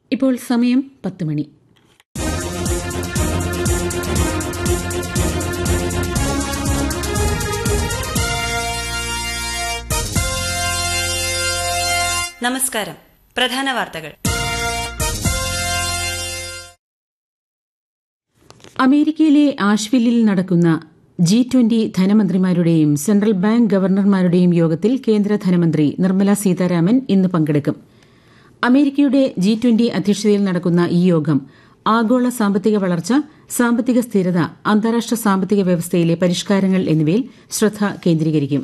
ഇപ്പോൾ സമയം പത്ത് മണി നമസ്കാരം പ്രധാന വാർത്തകൾ അമേരിക്കയിലെ ആഷ്വില്ലിൽ നടക്കുന്ന ജി ട്വന്റി ധനമന്ത്രിമാരുടെയും സെൻട്രൽ ബാങ്ക് ഗവർണർമാരുടെയും യോഗത്തിൽ കേന്ദ്ര ധനമന്ത്രി നിർമ്മല സീതാരാമൻ ഇന്ന് പങ്കെടുക്കും അമേരിക്കയുടെ ജി ട്വന്റി അധ്യക്ഷതയിൽ നടക്കുന്ന ഈ യോഗം ആഗോള സാമ്പത്തിക വളർച്ച സാമ്പത്തിക സ്ഥിരത അന്താരാഷ്ട്ര സാമ്പത്തിക വ്യവസ്ഥയിലെ പരിഷ്കാരങ്ങൾ എന്നിവയിൽ ശ്രദ്ധ കേന്ദ്രീകരിക്കും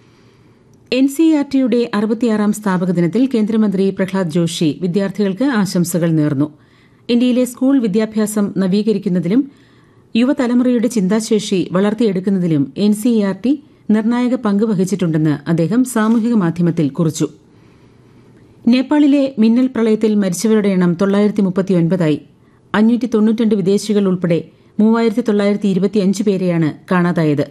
എൻ സി ആർ ടിയുടെ അറുപത്തിയാറാം സ്ഥാപക ദിനത്തിൽ കേന്ദ്രമന്ത്രി പ്രഹ്ലാദ് ജോഷി വിദ്യാർത്ഥികൾക്ക് ആശംസകൾ നേർന്നു ഇന്ത്യയിലെ സ്കൂൾ വിദ്യാഭ്യാസം നവീകരിക്കുന്നതിലും യുവതലമുറയുടെ ചിന്താശേഷി വളർത്തിയെടുക്കുന്നതിലും എൻ സി ആർ ടി നിർണായക പങ്ക് വഹിച്ചിട്ടുണ്ടെന്ന് അദ്ദേഹം സാമൂഹിക മാധ്യമത്തിൽ കുറിച്ചു നേപ്പാളിലെ മിന്നൽ പ്രളയത്തിൽ മരിച്ചവരുടെ എണ്ണം തൊള്ളായിരത്തി മുപ്പത്തിയൊൻപതായി അഞ്ഞൂറ്റി തൊണ്ണൂറ്റിരണ്ട് വിദേശികൾ ഉൾപ്പെടെ മൂവായിരത്തി തൊള്ളായിരത്തി ഇരുപത്തിയഞ്ച് പേരെയാണ് കാണാതായത്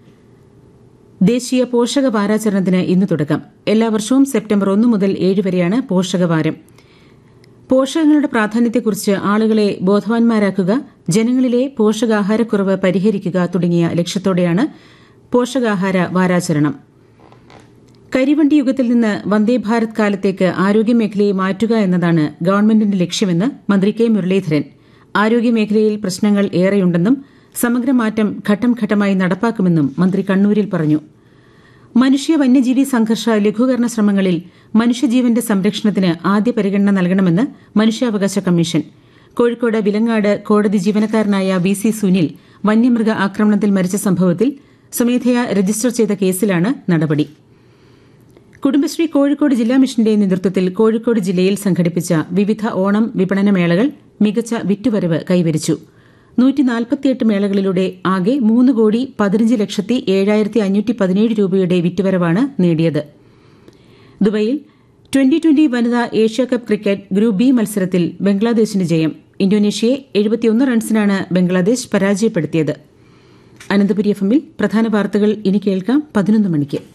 ദേശീയ പോഷക വാരാചരണത്തിന് ഇന്ന് തുടക്കം എല്ലാ വർഷവും സെപ്റ്റംബർ ഒന്ന് മുതൽ ഏഴ് വരെയാണ് പോഷകവാരം പോഷകങ്ങളുടെ പ്രാധാന്യത്തെക്കുറിച്ച് ആളുകളെ ബോധവാന്മാരാക്കുക ജനങ്ങളിലെ പോഷകാഹാരക്കുറവ് പരിഹരിക്കുക തുടങ്ങിയ ലക്ഷ്യത്തോടെയാണ് പോഷകാഹാര വാരാചരണം കരിവണ്ടി യുഗത്തിൽ നിന്ന് വന്ദേഭാരത് കാലത്തേക്ക് ആരോഗ്യമേഖലയെ മാറ്റുക എന്നതാണ് ഗവൺമെന്റിന്റെ ലക്ഷ്യമെന്ന് മന്ത്രി കെ മുരളീധരൻ ആരോഗ്യമേഖലയിൽ പ്രശ്നങ്ങൾ ഏറെയുണ്ടെന്നും സമഗ്രമാറ്റം ഘട്ടം ഘട്ടമായി നടപ്പാക്കുമെന്നും മന്ത്രി കണ്ണൂരിൽ പറഞ്ഞു മനുഷ്യ വന്യജീവി സംഘർഷ ലഘൂകരണ ശ്രമങ്ങളിൽ മനുഷ്യജീവന്റെ സംരക്ഷണത്തിന് ആദ്യ പരിഗണന നൽകണമെന്ന് മനുഷ്യാവകാശ കമ്മീഷൻ കോഴിക്കോട് വിലങ്ങാട് കോടതി ജീവനക്കാരനായ വി സി സുനിൽ വന്യമൃഗ ആക്രമണത്തിൽ മരിച്ച സംഭവത്തിൽ സ്വമേധയാ രജിസ്റ്റർ ചെയ്ത കേസിലാണ് നടപടി കുടുംബശ്രീ കോഴിക്കോട് ജില്ലാ മിഷന്റെ നേതൃത്വത്തിൽ കോഴിക്കോട് ജില്ലയിൽ സംഘടിപ്പിച്ച വിവിധ ഓണം വിപണന മേളകൾ മികച്ച വിറ്റുവരവ് കൈവരിച്ചു നൂറ്റിനാൽപ്പത്തിയെട്ട് മേളകളിലൂടെ ആകെ മൂന്ന് കോടി പതിനഞ്ച് ലക്ഷത്തി ഏഴായിരത്തി അഞ്ഞൂറ്റി പതിനേഴ് രൂപയുടെ വിറ്റുവരവാണ് നേടിയത് ദുബൈയിൽ ട്വന്റി ട്വന്റി വനിതാ ഏഷ്യാകപ്പ് ക്രിക്കറ്റ് ഗ്രൂപ്പ് ബി മത്സരത്തിൽ ബംഗ്ലാദേശിന് ജയം ഇന്തോനേഷ്യയെ എഴുപത്തിയൊന്ന് റൺസിനാണ് ബംഗ്ലാദേശ് പരാജയപ്പെടുത്തിയത് അനന്തപുരി എഫ് എമ്മിൽ പ്രധാന വാർത്തകൾ ഇനി കേൾക്കാം പതിനൊന്ന് മണിക്ക്